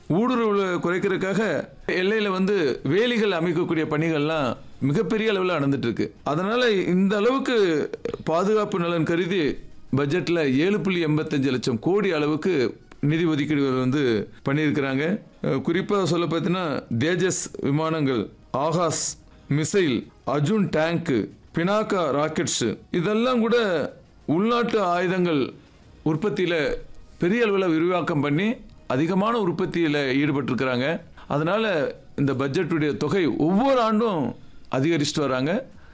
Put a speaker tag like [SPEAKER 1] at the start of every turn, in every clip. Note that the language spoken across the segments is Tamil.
[SPEAKER 1] ஊடுருவலை குறைக்கிறதுக்காக எல்லையில வந்து வேலிகள் அமைக்கக்கூடிய பணிகள்லாம் மிகப்பெரிய அளவில் நடந்துட்டு இருக்கு அதனால இந்த அளவுக்கு பாதுகாப்பு நலன் கருதி பட்ஜெட்ல ஏழு புள்ளி எண்பத்தஞ்சு லட்சம் கோடி அளவுக்கு நிதி ஒதுக்கீடு வந்து பண்ணியிருக்கிறாங்க அஹ் குறிப்பா சொல்ல பார்த்தீங்கன்னா தேஜஸ் விமானங்கள் Akash missile Arjun tank Pinaka rockets இதெல்லாம் கூட உள்நாட்டு ஆயுதங்கள் உற்பத்தியில பெரிய அளவில் விரிவாக்கம் பண்ணி அதிகமான உற்பத்தியில் ஈடுபட்டிருக்கிறாங்க அதனால இந்த பட்ஜெட்டுடைய தொகை ஒவ்வொரு ஆண்டும் அதிகரிச்சுட்டு வராங்க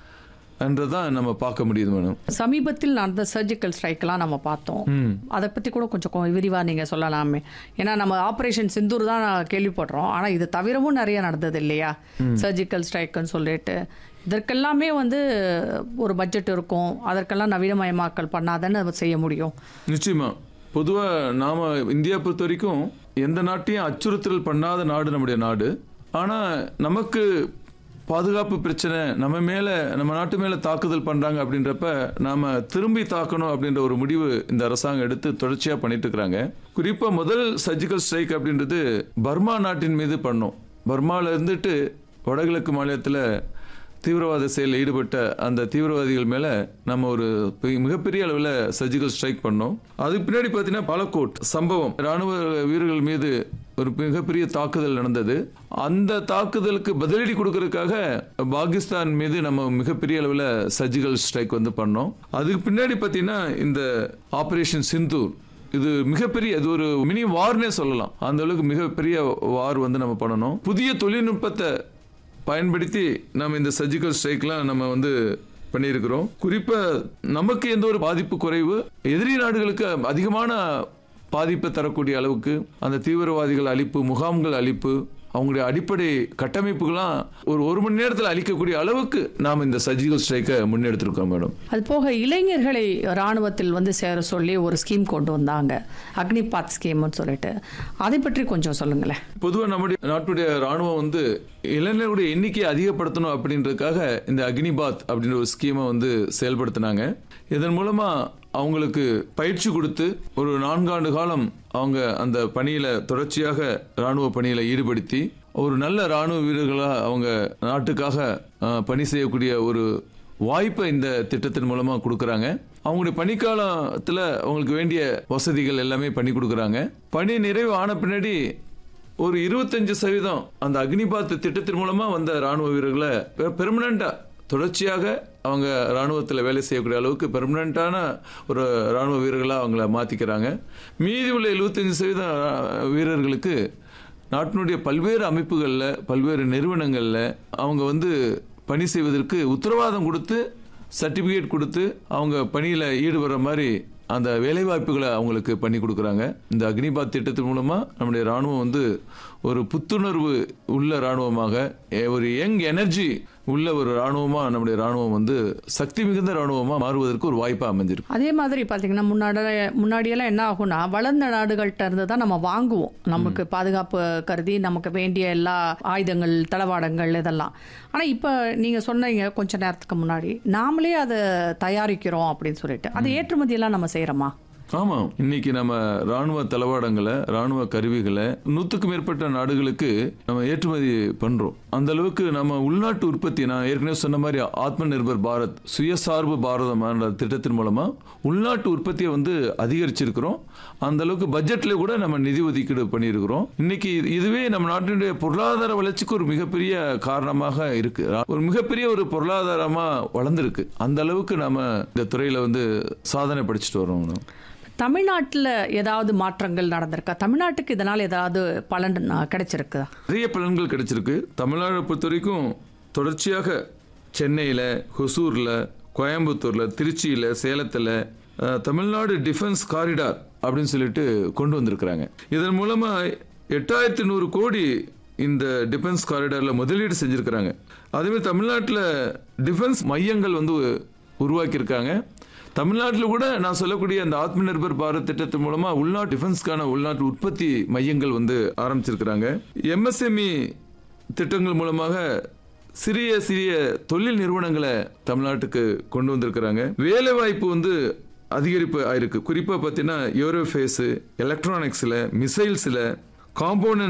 [SPEAKER 1] என்றதான் நம்ம பார்க்க முடியுது மேடம்
[SPEAKER 2] சமீபத்தில் நடந்த சர்ஜிக்கல் ஸ்ட்ரைக்கெல்லாம் நம்ம பார்த்தோம் அதை பற்றி கூட கொஞ்சம் கொ- விரிவா நீங்கள் சொல்லலாமே ஏன்னா நம்ம ஆப்ரேஷன் சிந்தூர் தான் கேள்விப்படுறோம் ஆனால் இது தவிரவும் நிறைய நடந்தது இல்லையா சர்ஜிக்கல் ஸ்ட்ரைக்குன்னு சொல்லிட்டு இதற்கெல்லாமே வந்து ஒரு பட்ஜெட் இருக்கும் அதற்கெல்லாம் நவீனமயமாக்கல் பண்ணாதானே நம்ம செய்ய முடியும்
[SPEAKER 1] நிச்சயமா பொதுவா நாம இந்தியா பொறுத்த வரைக்கும் எந்த நாட்டையும் அச்சுறுத்தல் பண்ணாத நாடு நம்முடைய நாடு ஆனா நமக்கு பாதுகாப்பு பிரச்சனை நம்ம மேல நம்ம நாட்டு மேல தாக்குதல் பண்றாங்க அப்படின்றப்ப நாம திரும்பி தாக்கணும் அப்படின்ற ஒரு முடிவு இந்த அரசாங்கம் எடுத்து தொடர்ச்சியா பண்ணிட்டு இருக்காங்க குறிப்பா முதல் சர்ஜிக்கல் ஸ்ட்ரைக் அப்படின்றது பர்மா நாட்டின் மீது பண்ணோம் பர்மால இருந்துட்டு வடகிழக்கு மாநிலத்துல தீவிரவாத செயலில் ஈடுபட்ட அந்த தீவிரவாதிகள் மேல நம்ம ஒரு பெ- மிகப்பெரிய அளவில் சர்ஜிக்கல் ஸ்ட்ரைக் பண்ணோம் அதுக்கு பின்னாடி பார்த்தீங்கன்னா பாலக்கோட் சம்பவம் ராணுவ வீரர்கள் மீது ஒரு மிகப்பெரிய தாக்குதல் நடந்தது அந்த தாக்குதலுக்கு பதிலடி கொடுக்கறதுக்காக பாகிஸ்தான் மீது நம்ம மிகப்பெரிய அளவில் சர்ஜிக்கல் ஸ்ட்ரைக் வந்து பண்ணோம் அதுக்கு பின்னாடி பார்த்தீங்கன்னா இந்த ஆபரேஷன் சிந்தூர் இது மிகப்பெரிய இது ஒரு மினி வார்னே சொல்லலாம் அந்த அளவுக்கு மிகப்பெரிய வார் வந்து நம்ம பண்ணணும் புதிய தொழில்நுட்பத்தை பயன்படுத்தி நம்ம இந்த சர்ஜிக்கல் ஸ்ட்ரைக்லாம் நம்ம வந்து பண்ணியிருக்கிறோம் குறிப்பா நமக்கு எந்த ஒரு பாதிப்பு குறைவு எதிரி நாடுகளுக்கு அதிகமான பாதிப்பை தரக்கூடிய அளவுக்கு அந்த தீவிரவாதிகள் அழிப்பு முகாம்கள் அழிப்பு அவங்களுடைய அடிப்படை கட்டமைப்புகள்லாம் ஒரு ஒரு மணி நேரத்தில் அழிக்கக்கூடிய அளவுக்கு நாம் இந்த சர்ஜிக்கல் ஸ்ட்ரைக்கை முன்னெடுத்திருக்கோம் மேடம்
[SPEAKER 2] அது போக இளைஞர்களை ராணுவத்தில் வந்து சேர சொல்லி ஒரு ஸ்கீம் கொண்டு வந்தாங்க அக்னிபாத் ஸ்கீம்னு சொல்லிட்டு அதை பற்றி கொஞ்சம் சொல்லுங்களேன்
[SPEAKER 1] பொதுவாக நம்முடைய நாட்டுடைய ராணுவம் வந்து இளைஞர்களுடைய எண்ணிக்கையை அதிகப்படுத்தணும் அப்படின்றதுக்காக இந்த அக்னிபாத் அப்படின்ற ஒரு ஸ்கீமை வந்து செயல்படுத்தினாங்க இதன் மூலமா அவங்களுக்கு பயிற்சி கொடுத்து ஒரு நான்காண்டு காலம் அவங்க அந்த பணியில தொடர்ச்சியாக ராணுவ பணியில ஈடுபடுத்தி ஒரு நல்ல ராணுவ வீரர்களா அவங்க நாட்டுக்காக அஹ், பணி செய்யக்கூடிய ஒரு வாய்ப்பை இந்த திட்டத்தின் மூலமா கொடுக்கறாங்க அவங்களுடைய பணிக்காலத்துல அவங்களுக்கு வேண்டிய வசதிகள் எல்லாமே பண்ணி கொடுக்கறாங்க பணி நிறைவு ஆன பின்னாடி ஒரு இருபத்தஞ்சு சதவீதம் அந்த அக்னிபாத் திட்டத்தின் மூலமா வந்த ராணுவ வீரர்களை பெர்மனண்டா தொடர்ச்சியாக அவங்க ராணுவத்தில் வேலை செய்யக்கூடிய அளவுக்கு பெர்மனண்டான ஒரு ராணுவ வீரர்களாக அவங்கள மாற்றிக்கிறாங்க மீதி உள்ள எழுபத்தஞ்சு சதவீதம் ரா- வீரர்களுக்கு நாட்டினுடைய பல்வேறு அமைப்புகளில் பல்வேறு நிறுவனங்களில் அவங்க வந்து பணி செய்வதற்கு உத்தரவாதம் கொடுத்து சர்டிபிகேட் கொடுத்து அவங்க பணியில் ஈடுபடுற மாதிரி அந்த வேலைவாய்ப்புகளை அவங்களுக்கு பண்ணி கொடுக்குறாங்க இந்த அக்னிபாத் திட்டத்தின் மூலமா நம்முடைய ராணுவம் வந்து ஒரு புத்துணர்வு உள்ள ராணுவமாக எ- ஒரு யங் எனர்ஜி உள்ள ஒரு ராணுவமா நம்முடைய ராணுவம் வந்து சக்தி மிகுந்த ராணுவமா மாறுவதற்கு ஒரு வாய்ப்பா அமைஞ்சிருக்கு
[SPEAKER 2] அதே மாதிரி பார்த்தீங்கன்னா முன்னாடி முன்னாடியெல்லாம் என்ன ஆகும்னா வளர்ந்த நாடுகள்கிட்ட இருந்து தான் நம்ம வாங்குவோம் நமக்கு பாதுகாப்பு கருதி நமக்கு வேண்டிய எல்லா ஆயுதங்கள் தளவாடங்கள் இதெல்லாம் ஆனால் இப்போ நீங்கள் சொன்னீங்க கொஞ்ச நேரத்துக்கு முன்னாடி நாமளே அதை தயாரிக்கிறோம் அப்படின்னு சொல்லிட்டு அது ஏற்றுமதியெல்லாம் நம்ம செய்கிறோமா
[SPEAKER 1] ஆமா இன்னைக்கு நம்ம ராணுவ தளவாடங்களை ராணுவ கருவிகளை நூத்துக்கும் மேற்பட்ட நாடுகளுக்கு நம்ம ஏற்றுமதி பண்றோம் அந்த அளவுக்கு நம்ம உள்நாட்டு உற்பத்தி நான் ஏற்கனவே சொன்ன மாதிரி ஆத்ம நிர்பர் பாரத் சுயசார்பு பாரதம் என்ற திட்டத்தின் மூலமா உள்நாட்டு உற்பத்தியை வந்து அதிகரிச்சிருக்கிறோம் அந்த அளவுக்கு பட்ஜெட்ல கூட நம்ம நிதி ஒதுக்கீடு பண்ணியிருக்கிறோம் இன்னைக்கு இது- இதுவே நம்ம நாட்டினுடைய பொருளாதார வளர்ச்சிக்கு ஒரு மிகப்பெரிய காரணமாக இருக்கு ஒரு மிகப்பெரிய ஒரு பொருளாதாரமா வளர்ந்துருக்கு அந்த அளவுக்கு நம்ம இந்த துறையில வந்து சாதனை படிச்சுட்டு வரோம்
[SPEAKER 2] தமிழ்நாட்டில் ஏதாவது மாற்றங்கள் நடந்திருக்கா தமிழ்நாட்டுக்கு இதனால் ஏதாவது பலன் அஹ், கிடைச்சிருக்குதா
[SPEAKER 1] நிறைய பலன்கள் கிடைச்சிருக்கு தமிழ்நாடை பொறுத்த வரைக்கும் தொடர்ச்சியாக சென்னையில் ஹொசூரில் கோயம்புத்தூரில் திருச்சியில் சேலத்தில் அஹ், தமிழ்நாடு டிஃபென்ஸ் காரிடார் அப்படின்னு சொல்லிட்டு கொண்டு வந்திருக்கிறாங்க இதன் மூலமாக எட்டாயிரத்தி நூறு கோடி இந்த டிஃபென்ஸ் காரிடாரில் முதலீடு செஞ்சுருக்கிறாங்க அதேமாதிரி தமிழ்நாட்டில் டிஃபென்ஸ் மையங்கள் வந்து உருவாக்கியிருக்காங்க தமிழ்நாட்டில் கூட நான் சொல்லக்கூடிய அந்த ஆத்ம நிர்பர் பாரத் திட்டத்தின் மூலமா உள்நாட்டு டிஃபென்ஸ்க்கான உள்நாட்டு உற்பத்தி மையங்கள் வந்து ஆரம்பிச்சிருக்கிறாங்க எம்எஸ்எம்இ திட்டங்கள் மூலமாக சிறிய சிறிய தொழில் நிறுவனங்களை தமிழ்நாட்டுக்கு கொண்டு வந்திருக்கிறாங்க வேலை வாய்ப்பு வந்து அதிகரிப்பு ஆயிருக்கு குறிப்பா பார்த்தீங்கன்னா ஏரோஃபேஸ் எலக்ட்ரானிக்ஸ்ல மிசைல்ஸ்ல காம்போனன்ட்